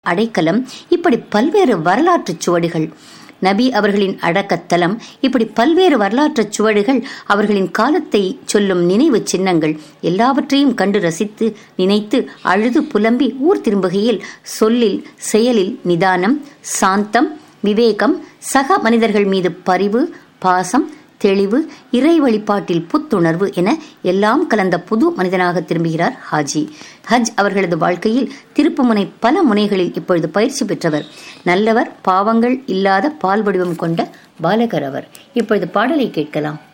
அடைக்கலம் இப்படி பல்வேறு வரலாற்றுச் சுவடுகள் நபி அவர்களின் அடக்கத்தலம் இப்படி பல்வேறு வரலாற்றுச் சுவடுகள் அவர்களின் காலத்தை சொல்லும் நினைவு சின்னங்கள் எல்லாவற்றையும் கண்டு ரசித்து நினைத்து அழுது புலம்பி ஊர் திரும்புகையில் சொல்லில் செயலில் நிதானம் சாந்தம் விவேகம் சக மனிதர்கள் மீது பரிவு பாசம் தெளிவு இறை வழிபாட்டில் புத்துணர்வு என எல்லாம் கலந்த புது மனிதனாக திரும்புகிறார் ஹாஜி ஹஜ் அவர்களது வாழ்க்கையில் திருப்புமுனை பல முனைகளில் இப்பொழுது பயிற்சி பெற்றவர் நல்லவர் பாவங்கள் இல்லாத பால் வடிவம் கொண்ட பாலகர் அவர் இப்பொழுது பாடலை கேட்கலாம்